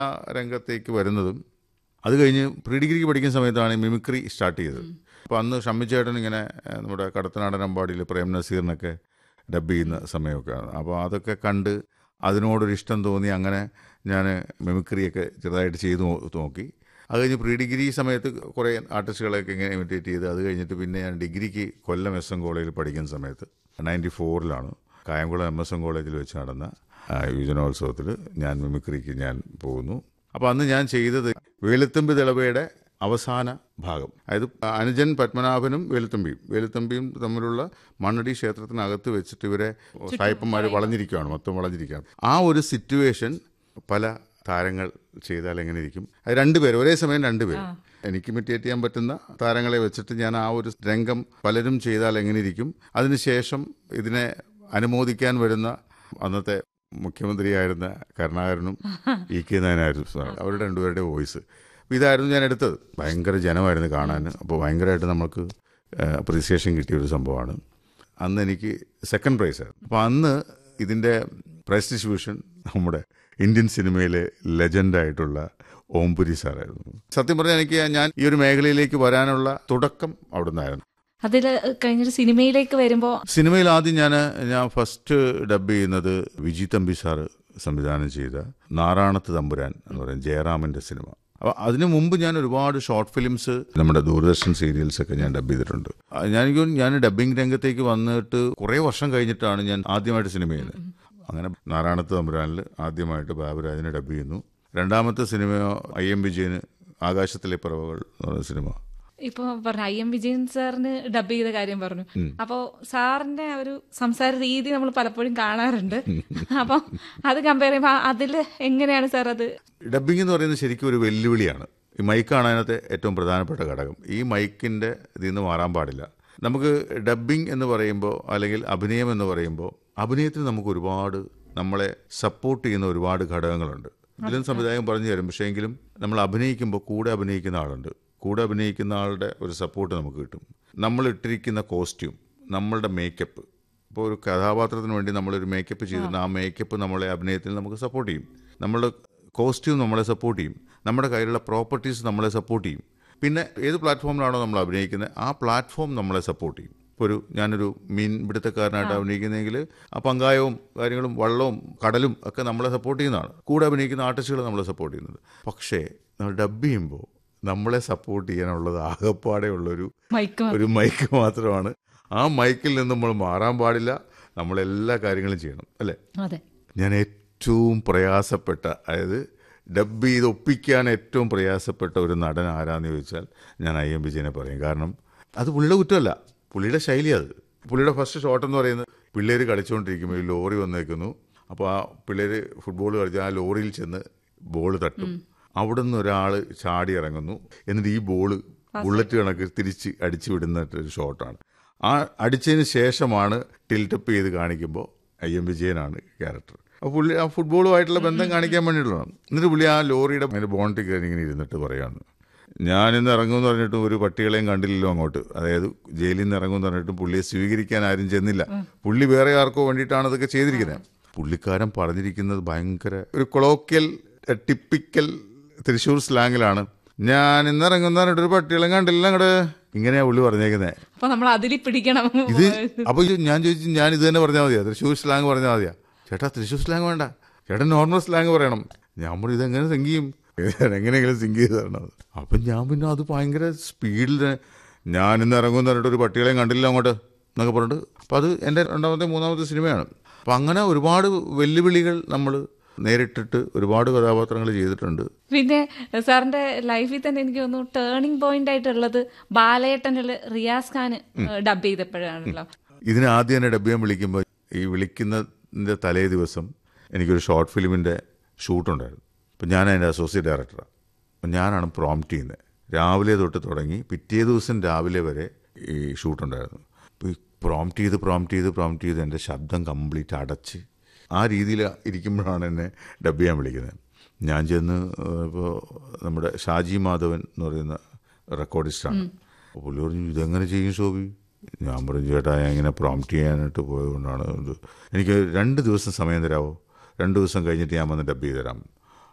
ആ രംഗത്തേക്ക് വരുന്നതും അത് കഴിഞ്ഞ് പ്രീ ഡിഗ്രിക്ക് പഠിക്കുന്ന സമയത്താണ് ഈ മിമിക്രി സ്റ്റാർട്ട് ചെയ്തത് അപ്പോൾ അന്ന് ഷമ്മിച്ചേട്ടൻ ഇങ്ങനെ ഏഹ്, നമ്മുടെ കടത്തനാടൻ അമ്പാടിയിൽ പ്രേം നസീറിനൊക്കെ ഡബ് ചെയ്യുന്ന സമയമൊക്കെയാണ് അപ്പോൾ അതൊക്കെ കണ്ട് അതിനോടൊരു ഇഷ്ടം തോന്നി അങ്ങനെ ഞാൻ മിമിക്രിയൊക്കെ ചെറുതായിട്ട് ചെയ്ത് നോ- നോക്കി അത് കഴിഞ്ഞ് പ്രീ ഡിഗ്രി സമയത്ത് കുറേ ആർട്ടിസ്റ്റുകളെയൊക്കെ ഇങ്ങനെ ഇമിറ്റേറ്റ് ചെയ്ത് അത് കഴിഞ്ഞിട്ട് പിന്നെ ഞാൻ ഡിഗ്രിക്ക് കൊല്ലം എസ് എൻ കോളേജിൽ പഠിക്കുന്ന സമയത്ത് നയൻറ്റി ഫോറിലാണ് കായംകുളം എം എസ് എൻ കോളേജിൽ വെച്ച് നടന്ന ആ, യുവജനോത്സവത്തിൽ ഞാൻ മിമിക്രിക്ക് ഞാൻ പോകുന്നു അപ്പോൾ അന്ന് ഞാൻ ചെയ്തത് വേലുത്തമ്പി ദളവയുടെ അവസാന ഭാഗം അതായത് അനുജൻ പത്മനാഭനും വേലുത്തമ്പിയും വേലുത്തമ്പിയും തമ്മിലുള്ള മണ്ണടി ക്ഷേത്രത്തിനകത്ത് വെച്ചിട്ട് ഇവരെ സായിപ്പന്മാർ വളഞ്ഞിരിക്കുകയാണ് മൊത്തം വളഞ്ഞിരിക്കുകയാണ് ആ ഒരു സിറ്റുവേഷൻ പല താരങ്ങൾ ചെയ്താൽ എങ്ങനെ ഇരിക്കും അത് രണ്ടുപേർ ഒരേ സമയം രണ്ടുപേരും എനിക്ക് ഇമിറ്റേറ്റ് ചെയ്യാൻ പറ്റുന്ന താരങ്ങളെ വെച്ചിട്ട് ഞാൻ ആ ഒരു രംഗം പലരും ചെയ്താൽ എങ്ങനെ ഇരിക്കും അതിനുശേഷം ഇതിനെ അനുമോദിക്കാൻ വരുന്ന അന്നത്തെ മുഖ്യമന്ത്രിയായിരുന്ന കരുണാകരനും ഇ കെ നായനായിരുന്നു സാർ അവരുടെ രണ്ടുപേരുടെ വോയിസ് അപ്പോൾ ഇതായിരുന്നു ഞാൻ എടുത്തത് ഭയങ്കര ജനമായിരുന്നു കാണാൻ അപ്പോൾ ഭയങ്കരമായിട്ട് നമുക്ക് അപ്രീസിയേഷൻ കിട്ടിയ ഒരു സംഭവമാണ് അന്ന് എനിക്ക് സെക്കൻഡ് പ്രൈസ് ആയിരുന്നു അപ്പോൾ അന്ന് ഇതിൻ്റെ പ്രൈസ് ഡിസ്ട്രിബ്യൂഷൻ നമ്മുടെ ഇന്ത്യൻ സിനിമയിലെ ലെജൻഡായിട്ടുള്ള ഓംപുരി സാറായിരുന്നു സത്യം പറഞ്ഞാൽ എനിക്ക് ഞാൻ ഈ ഒരു മേഖലയിലേക്ക് വരാനുള്ള തുടക്കം അവിടെ നിന്നായിരുന്നു അതിൽ കഴിഞ്ഞൊരു സിനിമയിലേക്ക് വരുമ്പോ സിനിമയിൽ ആദ്യം ഞാൻ ഞാൻ ഫസ്റ്റ് ഡബ് ചെയ്യുന്നത് വിജി തമ്പി സാറ് സംവിധാനം ചെയ്ത നാറാണത്ത് തമ്പുരാൻ എന്ന് പറയുന്ന ജയറാമിൻ്റെ സിനിമ അപ്പോൾ അതിനു മുമ്പ് ഞാൻ ഒരുപാട് ഷോർട്ട് ഫിലിംസ് നമ്മുടെ ദൂരദർശൻ സീരിയൽസ് ഒക്കെ ഞാൻ ഡബ് ചെയ്തിട്ടുണ്ട് ആ, ഞാൻ എനിക്ക് തോന്നുന്നു ഞാൻ ഡബിങ് രംഗത്തേക്ക് വന്നിട്ട് കുറേ വർഷം കഴിഞ്ഞിട്ടാണ് ഞാൻ ആദ്യമായിട്ട് സിനിമ ചെയ്യുന്നത് അങ്ങനെ നാരായണത്ത് തമ്പുരാനിൽ ആദ്യമായിട്ട് ബാബുരാജിനെ ഡബ് ചെയ്യുന്നു രണ്ടാമത്തെ സിനിമ ഐ എം വിജയന് ആകാശത്തിലെ പറവകൾ എന്ന് പറയുന്ന സിനിമ ഇപ്പൊ പറഞ്ഞു ഐ എം വിജയൻ സാറിന് ഡബ് ചെയ്ത കാര്യം പറഞ്ഞു അപ്പോ സാറിന്റെ ആ ഒരു സംസാര രീതി നമ്മൾ പലപ്പോഴും കാണാറുണ്ട് അപ്പൊ അത് കമ്പയർ ചെയ്യുമ്പോൾ അതിൽ എങ്ങനെയാണ് സാർ അത് ഡബ്ബിംഗ് എന്ന് പറയുന്നത് ശരിക്കും ഒരു വെല്ലുവിളിയാണ് ഈ മൈക്കാണ് അതിനകത്തെ ഏറ്റവും പ്രധാനപ്പെട്ട ഘടകം ഈ മൈക്കിൻ്റെ ഇതിൽ നിന്ന് മാറാൻ പാടില്ല നമുക്ക് ഡബ്ബിംഗ് എന്ന് പറയുമ്പോൾ അല്ലെങ്കിൽ അഭിനയം എന്ന് പറയുമ്പോൾ അഭിനയത്തിൽ നമുക്ക് ഒരുപാട് നമ്മളെ സപ്പോർട്ട് ചെയ്യുന്ന ഒരുപാട് ഘടകങ്ങളുണ്ട് ഇതിലും സംവിധായകൻ പറഞ്ഞു തരും പക്ഷേ എങ്കിലും നമ്മൾ അഭിനയിക്കുമ്പോൾ കൂടെ അഭിനയിക്കുന്ന ആളുണ്ട് കൂടെ അഭിനയിക്കുന്ന ആളുടെ ഒരു സപ്പോർട്ട് നമുക്ക് കിട്ടും നമ്മൾ ഇട്ടിരിക്കുന്ന കോസ്റ്റ്യൂം നമ്മളുടെ മേക്കപ്പ് ഇപ്പോൾ ഒരു കഥാപാത്രത്തിന് വേണ്ടി നമ്മളൊരു മേക്കപ്പ് ചെയ്തിട്ട് ആ മേക്കപ്പ് നമ്മളെ അഭിനയത്തിൽ നമുക്ക് സപ്പോർട്ട് ചെയ്യും നമ്മളുടെ കോസ്റ്റ്യൂം നമ്മളെ സപ്പോർട്ട് ചെയ്യും നമ്മുടെ കയ്യിലുള്ള പ്രോപ്പർട്ടീസ് നമ്മളെ സപ്പോർട്ട് ചെയ്യും പിന്നെ ഏത് പ്ലാറ്റ്ഫോമിലാണോ നമ്മൾ അഭിനയിക്കുന്നത് ആ പ്ലാറ്റ്ഫോം നമ്മളെ സപ്പോർട്ട് ചെയ്യും ഇപ്പോൾ ഒരു ഞാനൊരു മീൻ പിടുത്തക്കാരനായിട്ട് അഭിനയിക്കുന്നതെങ്കിൽ ആ പങ്കായവും കാര്യങ്ങളും വള്ളവും കടലും ഒക്കെ നമ്മളെ സപ്പോർട്ട് ചെയ്യുന്നതാണ് കൂടെ അഭിനയിക്കുന്ന ആർട്ടിസ്റ്റുകൾ നമ്മളെ സപ്പോർട്ട് ചെയ്യുന്നത് പക്ഷേ നമ്മൾ ഡബ് ചെയ്യുമ്പോൾ നമ്മളെ സപ്പോർട്ട് ചെയ്യാനുള്ളത് ആകപ്പാടെ ഉള്ളൊരു മൈക്ക് ഒരു മൈക്ക് മാത്രമാണ് ആ മൈക്കിൽ നിന്ന് നമ്മൾ മാറാൻ പാടില്ല നമ്മൾ എല്ലാ കാര്യങ്ങളും ചെയ്യണം അല്ലേ അതെ ഞാൻ ഏറ്റവും പ്രയാസപ്പെട്ട അതായത് ഡബ് ചെയ്ത് ഒപ്പിക്കാൻ ഏറ്റവും പ്രയാസപ്പെട്ട ഒരു നടൻ ആരാന്ന് ചോദിച്ചാൽ ഞാൻ ഐ എം വിജയനെ പറയും കാരണം അത് പുള്ളിയുടെ കുറ്റമല്ല പുള്ളിയുടെ ശൈലി അത് പുള്ളിയുടെ ഫസ്റ്റ് ഷോട്ട് എന്ന് പറയുന്നത് പിള്ളേർ കളിച്ചുകൊണ്ടിരിക്കുമ്പോൾ ഈ ലോറി വന്നേക്കുന്നു അപ്പോൾ ആ പിള്ളേർ ഫുട്ബോൾ കളിച്ച് ആ ലോറിയിൽ ചെന്ന് ബോൾ തട്ടും അവിടെ നിന്ന് ഒരാൾ ചാടി ഇറങ്ങുന്നു എന്നിട്ട് ഈ ബോള് ബുള്ളറ്റ് കണക്ക് തിരിച്ച് അടിച്ചു വിടുന്ന ഒരു ഷോട്ടാണ് ആ അടിച്ചതിന് ശേഷമാണ് ടിൽറ്റപ്പ് ചെയ്ത് കാണിക്കുമ്പോൾ ഐ എം വിജയനാണ് ക്യാരക്ടർ അപ്പോൾ പുള്ളി ആ ഫുട്ബോളുമായിട്ടുള്ള ബന്ധം കാണിക്കാൻ വേണ്ടിയിട്ടുള്ളതാണ് എന്നിട്ട് പുള്ളി ആ ലോറിയുടെ അതിൻ്റെ ബോണ്ടിൽ കയറി ഇങ്ങനെ ഇരുന്നിട്ട് പറയാണ് ഞാനിന്ന് ഇറങ്ങുമെന്ന് പറഞ്ഞിട്ട് ഒരു പട്ടികളെയും കണ്ടില്ലല്ലോ അങ്ങോട്ട് അതായത് ജയിലിൽ നിന്ന് ഇറങ്ങുമെന്ന് പറഞ്ഞിട്ടും പുള്ളിയെ സ്വീകരിക്കാൻ ആരും ചെന്നില്ല പുള്ളി വേറെ ആർക്കോ വേണ്ടിയിട്ടാണ് അതൊക്കെ ചെയ്തിരിക്കുന്നത് പുള്ളിക്കാരൻ പറഞ്ഞിരിക്കുന്നത് ഭയങ്കര ഒരു കൊളോക്കിയൽ ടിപ്പിക്കൽ തൃശ്ശൂർ സ്ലാങ്ങിലാണ് ഞാൻ ഇന്ന് ഇറങ്ങുന്ന പറഞ്ഞിട്ട് ഒരു പട്ടികളെയും കണ്ടില്ല അങ്ങോട്ട് ഇങ്ങനെയാ പുള്ളി പറഞ്ഞേക്കുന്നത് അപ്പൊ നമ്മൾ അതിൽ പിടിക്കണം ഇത് അപ്പൊ ഇത് ഞാൻ ചോദിച്ചു ഞാൻ ഇത് തന്നെ പറഞ്ഞാൽ മതിയാ തൃശ്ശൂർ സ്ലാങ് പറഞ്ഞാൽ മതിയാ ചേട്ടാ തൃശ്ശൂർ സ്ലാങ് വേണ്ട ചേട്ടൻ നോർമൽ സ്ലാങ് പറയണം ഞാൻ പറഞ്ഞു ഇതെങ്ങനെ സിങ്ക് ചെയ്യും എങ്ങനെയെങ്കിലും സിങ്ക് ചെയ്ത് തരണം അപ്പം ഞാൻ പിന്നെ അത് ഭയങ്കര സ്പീഡിൽ ഞാൻ ഇന്ന് ഇറങ്ങുമെന്ന് പറഞ്ഞിട്ട് ഒരു പട്ടികളെയും കണ്ടില്ല അങ്ങോട്ട് എന്നൊക്കെ പറഞ്ഞിട്ട് അപ്പം അത് എൻ്റെ രണ്ടാമത്തെ മൂന്നാമത്തെ സിനിമയാണ് അപ്പം അങ്ങനെ ഒരുപാട് വെല്ലുവിളികൾ നമ്മൾ നേരിട്ടിട്ട് ഒരുപാട് കഥാപാത്രങ്ങൾ ചെയ്തിട്ടുണ്ട് പിന്നെ സാറിന്റെ ലൈഫിൽ തന്നെ എനിക്ക് തോന്നുന്നു ടേണിംഗ് പോയിന്റ് ആയിട്ടുള്ളത് ബാലയേട്ടനിൽ റിയാസ് ഖാൻ ഡബ് ചെയ്തപ്പോഴാണല്ലോ ഇതിന് ആദ്യം എന്നെ ഡബ് ചെയ്യാൻ വിളിക്കുമ്പോൾ ഈ വിളിക്കുന്നതിൻ്റെ തലേ ദിവസം എനിക്കൊരു ഷോർട്ട് ഫിലിമിൻ്റെ ഷൂട്ടുണ്ടായിരുന്നു അപ്പം ഞാൻ അതിൻ്റെ അസോസിയേറ്റ് ഡയറക്ടറാണ് അപ്പം ഞാനാണ് പ്രോംപ്റ്റ് ചെയ്യുന്നത് രാവിലെ തൊട്ട് തുടങ്ങി പിറ്റേ ദിവസം രാവിലെ വരെ ഈ ഷൂട്ടുണ്ടായിരുന്നു അപ്പോൾ ഈ പ്രോംപ്റ്റ് ചെയ്ത് പ്രോംപ്റ്റ് ചെയ്ത് പ്രോംപ്റ്റ് ചെയ്ത് എൻ്റെ ശബ്ദം കംപ്ലീറ്റ് അടച്ച് ആ രീതിയിൽ ഇരിക്കുമ്പോഴാണ് എന്നെ ഡബ് ചെയ്യാൻ വിളിക്കുന്നത് ഞാൻ ചെന്ന് ഇപ്പോൾ നമ്മുടെ ഷാജി മാധവൻ എന്ന് പറയുന്ന റെക്കോർഡിസ്റ്റാണ് അപ്പോൾ പുള്ളി പറഞ്ഞു ഇതെങ്ങനെ ചെയ്യും ശോഭി ഞാൻ പറഞ്ഞു ചേട്ടാ ഞാൻ ഇങ്ങനെ പ്രോംപ്റ്റ് ചെയ്യാനായിട്ട് പോയതുകൊണ്ടാണ് ഇത് എനിക്ക് രണ്ട് ദിവസം സമയം തരാമോ രണ്ട് ദിവസം കഴിഞ്ഞിട്ട് ഞാൻ വന്ന് ഡബ് ചെയ്ത് തരാം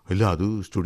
ഇല്ല അത് സ്റ്റുഡിയോ